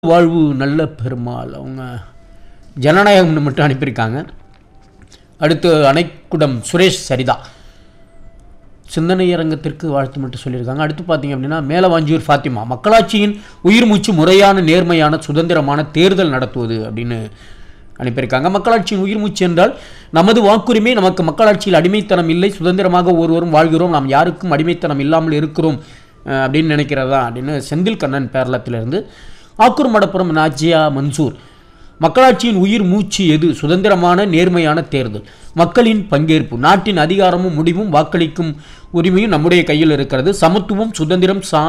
வாழ்வு நல்ல பெருமாள் அவங்க ஜனநாயகம்னு மட்டும் அனுப்பியிருக்காங்க அடுத்து அணைக்குடம் சுரேஷ் சரிதா சிந்தனை அரங்கத்திற்கு வாழ்த்து மட்டும் சொல்லியிருக்காங்க அடுத்து பார்த்தீங்க அப்படின்னா மேலவாஞ்சியூர் ஃபாத்திமா மக்களாட்சியின் உயிர் மூச்சு முறையான நேர்மையான சுதந்திரமான தேர்தல் நடத்துவது அப்படின்னு அனுப்பியிருக்காங்க மக்களாட்சியின் உயிர் மூச்சு என்றால் நமது வாக்குரிமை நமக்கு மக்களாட்சியில் அடிமைத்தனம் இல்லை சுதந்திரமாக ஒருவரும் வாழ்கிறோம் நாம் யாருக்கும் அடிமைத்தனம் இல்லாமல் இருக்கிறோம் அஹ், அப்படின்னு நினைக்கிறதா அப்படின்னு செந்தில் கண்ணன் பேரளத்திலிருந்து ஆக்கூர் மடப்புறம் நாஜியா மன்சூர் மக்களாட்சியின் உயிர் மூச்சு எது சுதந்திரமான நேர்மையான தேர்தல் மக்களின் பங்கேற்பு நாட்டின் அதிகாரமும் முடிவும் வாக்களிக்கும் உரிமையும் நம்முடைய கையில் இருக்கிறது சமத்துவம் சுதந்திரம் சா